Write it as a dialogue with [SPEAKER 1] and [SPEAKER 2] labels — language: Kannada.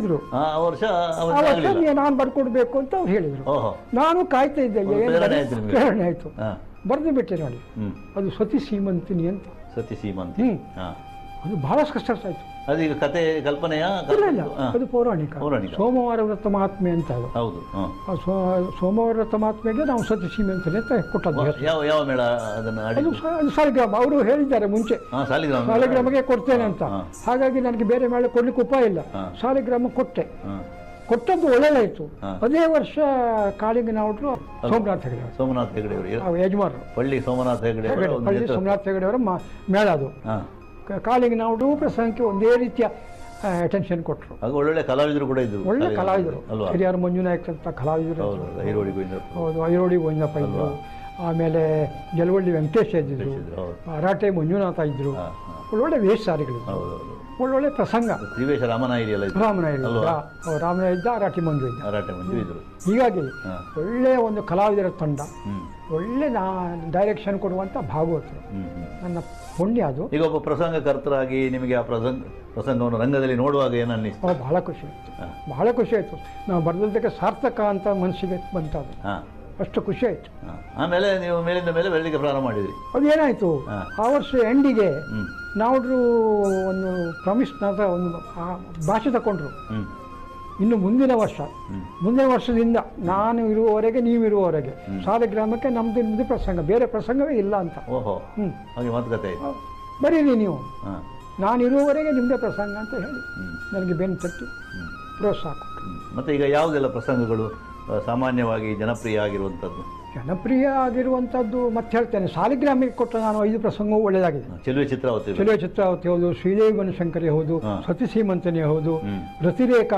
[SPEAKER 1] ಹೇಳಿದ್ರು
[SPEAKER 2] ಆ ಆ ವರ್ಷ
[SPEAKER 1] ಆ
[SPEAKER 2] ಅವತ್ತು
[SPEAKER 1] ವರ್ಷ
[SPEAKER 2] ಆಗ್ಲಿಲ್ಲ
[SPEAKER 1] ನೀ- ನಾನು ಬರ್ಕೊಡ್ಬೇಕು ಅಂತ ಅವ್ರು ಹೇಳಿದ್ರು
[SPEAKER 2] ಓಹೋ
[SPEAKER 1] ನಾನು ಕಾಯ್ತಾ ಇದ್ದೆ
[SPEAKER 2] ಒಂದು
[SPEAKER 1] ಏನ್
[SPEAKER 2] ಪ್ರೇರಣೆ
[SPEAKER 1] ಬರೆ-
[SPEAKER 2] ಆಯ್ತು ನಿಮ್ಗೆ.
[SPEAKER 1] ಪ್ರೇರಣೆ ಆಯ್ತು
[SPEAKER 2] ಹಾ
[SPEAKER 1] ಬರೆದು ಬಿಟ್ಟೆ ನೋಡಿ
[SPEAKER 2] ಹ್ಮ್
[SPEAKER 1] ಅದು ಸತಿ ಸೀಮಂತಿನಿ ಅಂತ
[SPEAKER 2] ಸತಿ ಸೀಮಂತಿ
[SPEAKER 1] ಹ್ಮ್.
[SPEAKER 2] ಹಾ
[SPEAKER 1] ಅದು ಬಹಳ ಕಷ್ಟ ಆಯ್ತು
[SPEAKER 2] ಅದೀಗ ಕತೆ ಕಲ್ಪನೆಯ
[SPEAKER 1] ಇಲ್ಲ ಇಲ್ಲ
[SPEAKER 2] ಹಾ.
[SPEAKER 1] ಅದು ಪೌರಾಣಿಕ
[SPEAKER 2] ಪೌರಾಣಿಕ.
[SPEAKER 1] ಸೋಮವಾರ ವ್ರತ ಮಹಾತ್ಮೆ ಅಂತ ಅದು
[SPEAKER 2] ಹೌದು ಹಾ.
[SPEAKER 1] ಆ ಸೋ- ಸೋಮವಾರ ವ್ರತ ಮಹಾತ್ಮೆಗೆ ನಾವು ಸತಿ ಸೀಮಂತಿನಿ ಅಂತ ಕೊಟ್ಟದ್ದು ಹೆಸರು.
[SPEAKER 2] ಯಾವ ಯಾವ ಮೇಳ ಅದನ್ನು
[SPEAKER 1] ಅದು
[SPEAKER 2] ಆಡಿದ್ದು
[SPEAKER 1] ಸ- ಅದು ಸಾಲಿಗ್ರಾಮ ಅವರು ಹೇಳಿದ್ದಾರೆ ಮುಂಚೆ
[SPEAKER 2] ಹಾ ಸಾಲಿಗ್ರಾಮ ಮೇಳ.
[SPEAKER 1] ಸಾಲಿಗ್ರಾಮಗೆ ಕೊಡ್ತೇನೆ ಅಂತ
[SPEAKER 2] ಹಾ.
[SPEAKER 1] ಹಾಗಾಗಿ ನನಗೆ ಬೇರೆ ಮೇಲೆ ಕೊಡ್ಲಿಕ್ಕೆ ಉಪಾಯ ಇಲ್ಲ
[SPEAKER 2] ಹಾ.
[SPEAKER 1] ಸಾಲಿಗ್ರಾಮ ಕೊಟ್ಟೆ
[SPEAKER 2] ಹಾ.
[SPEAKER 1] ಕೊಟ್ಟದ್ದು ಒಳ್ಳೆದಾಯ್ತು
[SPEAKER 2] ಹಾ.
[SPEAKER 1] ಅದೇ ವರ್ಷ ಕಾಳಿಂಗನವರು ಸೋಮನಾಥ್ ಹೆಗಡೆ ಅವರು.
[SPEAKER 2] ಸೋಮನಾಥ್ ಹೆಗಡೆ ಅವರು
[SPEAKER 1] ಆ ಯಜಮಾನರು
[SPEAKER 2] ಪಳ್ಳಿ ಸೋಮನಾಥ್ ಹೆಗಡೆ ಅವರ
[SPEAKER 1] ಹೆಗಡೆ
[SPEAKER 2] ಒಂದು
[SPEAKER 1] ಪಳ್ಳಿ
[SPEAKER 2] ನೇತೃತ್ವ.
[SPEAKER 1] ಸೋಮನಾಥ್ ಹೆಗಡೆ ಅವರ ಮ- ಮೇಳ ಅದು
[SPEAKER 2] ಹಾ
[SPEAKER 1] ಕ- ಕಾಳಿಂಗನವರು ಪ್ರಸಂಗಕ್ಕೆ ಒಂದೇ ರೀತಿಯ ಅಟೆನ್ಷನ್ ಕೊಟ್ಟರು
[SPEAKER 2] ಆಗ ಒಳ್ಳೊಳ್ಳೆ ಕಲಾವಿದರು ಕೂಡ ಇದ್ರು
[SPEAKER 1] ಒಳ್ಳೆ
[SPEAKER 2] ಸಾಲಿಗ್ರಾಮ.
[SPEAKER 1] ಕಲಾವಿದರು
[SPEAKER 2] ಅಲ್ವಾ
[SPEAKER 1] ಹಿರಿಯರ ಮಂಜುನಾಯಕ್ ಅಂತ ಕಲಾವಿದರು
[SPEAKER 2] ಹೌದು
[SPEAKER 1] ಇದ್ರು.
[SPEAKER 2] ಐರೋಡಿ ಗೋವಿಂದಪ್ಪ
[SPEAKER 1] ಹೌದು ಐರೋಡಿ ಗೋವಿಂದಪ್ಪ ಇದ್ರು ಆಮೇಲೆ ಜಲವಳ್ಳಿ ವೆಂಕಟೇಶ ಇದ್ದಿದ್ರು
[SPEAKER 2] ಇದ್ರು, ಹೌದು
[SPEAKER 1] ಅರಾಟೆ ಮಂಜುನಾಥ ಇದ್ರು
[SPEAKER 2] ಹಾ ಹಾ
[SPEAKER 1] ಒಳ್ಳೊಳ್ಳೆ ವೇಷಧಾರಿಗಳಿದ್ರು
[SPEAKER 2] ಹೌದು ಹೌದು
[SPEAKER 1] ಒಳ್ಳೊಳ್ಳೆ ಪ್ರಸಂಗ
[SPEAKER 2] ತ್ರಿವೇಶ ರಾಮನಾಯಿರಿ ಎಲ್ಲ ಇದ್ರು
[SPEAKER 1] ರಾಮನ ಇದ್ದ
[SPEAKER 2] ಅಲ್ವಾ?
[SPEAKER 1] ರಾಮನ ಇದ್ದ ಅರಾಟಿ ಮಂಜು ಇದ್ದ
[SPEAKER 2] ಮರಾಠೆ ಮಂಜು ಇದ್ರು
[SPEAKER 1] ಹೀಗಾಗಿ
[SPEAKER 2] ಹಾ
[SPEAKER 1] ಒಳ್ಳೆಯ ಒಂದು ಕಲಾವಿದರ ತಂಡ
[SPEAKER 2] ಹ್ಮ್
[SPEAKER 1] ಒಳ್ಳೆ ನಾ ಡೈರೆಕ್ಷನ್ ಕೊಡುವಂಥ ಭಾಗವತರು
[SPEAKER 2] ಹ್ಮ್ ಹ್ಮ್
[SPEAKER 1] ನನ್ನ ಪುಣ್ಯ ಅದು
[SPEAKER 2] ಈಗ ಒಬ್ಬ ಪ್ರಸಂಗಕರ್ತರಾಗಿ ನಿಮಗೆ ಆ ಪ್ರಸಂಗ ಪ್ರಸಂಗವನ್ನು ರಂಗದಲ್ಲಿ ನೋಡುವಾಗ ಏನು ಅನ್ನಿಸ್ತು
[SPEAKER 1] ಅವಾಗ ಬಹಳ ಖುಷಿ ಆಯಿತು
[SPEAKER 2] ಹಾ
[SPEAKER 1] ಬಹಳ ಖುಷಿ ಆಯಿತು ನಾವು ಬರೆದದ್ದಕ್ಕೆ ಸಾರ್ಥಕ ಅಂತ ಮನಸ್ಸಿಗೆ ಬಂತದು
[SPEAKER 2] ಹಾ
[SPEAKER 1] ಅಷ್ಟು ಖುಷಿ ಆಯಿತು
[SPEAKER 2] ಹಾ. ಆಮೇಲೆ ನೀವು ಮೇಲಿಂದ ಮೇಲೆ ಬೆಳಲಿಕ್ಕೆ ಪ್ರಾರಂಭ ಮಾಡಿದ್ರಿ
[SPEAKER 1] ಅದು ಏನಾಯಿತು
[SPEAKER 2] ಹಾ.
[SPEAKER 1] ಆ ವರ್ಷ ಎಂಡಿಗೆ
[SPEAKER 2] ಹ್ಮ್
[SPEAKER 1] ನಾವ್ರು ಒಂದು ಪ್ರಾಮಿಸ್ ಒಂದು ಆ ಭಾಷೆ ತಗೊಂಡ್ರು
[SPEAKER 2] ಹ್ಮ್
[SPEAKER 1] ಇನ್ನು ಮುಂದಿನ ವರ್ಷ
[SPEAKER 2] ಹ್ಮ್
[SPEAKER 1] ಮುಂದಿನ ವರ್ಷದಿಂದ ನಾನು ಇರುವವರೆಗೆ ನೀವು ಇರುವವರೆಗೆ ಸಾಲಿಗ್ರಾಮಕ್ಕೆ ನಮ್ದು ನಿಮ್ಮದು ಪ್ರಸಂಗ ಬೇರೆ ಪ್ರಸಂಗವೇ ಇಲ್ಲ ಅಂತ
[SPEAKER 2] ಓಹೋ
[SPEAKER 1] ಹ್ಞೂ
[SPEAKER 2] ಹಾಗೆ ಮಾತುಕತೆ ಆಯ್ತು
[SPEAKER 1] ಬರೀರಿ ನೀವು
[SPEAKER 2] ಹಾ
[SPEAKER 1] ನಾನು ಇರುವವರೆಗೆ ನಿಮ್ಮದೇ ಪ್ರಸಂಗ ಅಂತ ಹೇಳಿ
[SPEAKER 2] ಹ್ಮ್
[SPEAKER 1] ನನಗೆ ಬೆನ್ನು ತಟ್ಟಿ
[SPEAKER 2] ಹ್ಮ್
[SPEAKER 1] ಪ್ರೋತ್ಸಾಹ ಕೊಟ್ಟರು
[SPEAKER 2] ಹ್ಮ್. ಮತ್ತೆ ಈಗ ಯಾವುದೆಲ್ಲ ಪ್ರಸಂಗಗಳು ಆ, ಸಾಮಾನ್ಯವಾಗಿ ಜನಪ್ರಿಯ ಆಗಿರುವಂಥದ್ದು
[SPEAKER 1] ಜನಪ್ರಿಯ ಆಗಿರುವಂಥದ್ದು ಮತ್ತೆ ಹೇಳ್ತೇನೆ ಸಾಲಿಗ್ರಾಮಕ್ಕೆ ಕೊಟ್ಟ ನಾನು ಐದು ಪ್ರಸಂಗವೂ ಒಳ್ಳೆಯದಾಗಿದೆ
[SPEAKER 2] ಚೆಲುವೆ ಚಿತ್ರಾವತಿ
[SPEAKER 1] ಚೆಲುವೆ ಚಿತ್ರಾವತಿ ಹೌದು ಶ್ರೀದೇವಿ ಬನಶಂಕರಿ ಹೌದು
[SPEAKER 2] ಹಾ.
[SPEAKER 1] ಸತಿ ಸೀಮಂತನಿ ಹೌದು
[SPEAKER 2] ಹ್ಮ್
[SPEAKER 1] ರತಿರೇಖಾ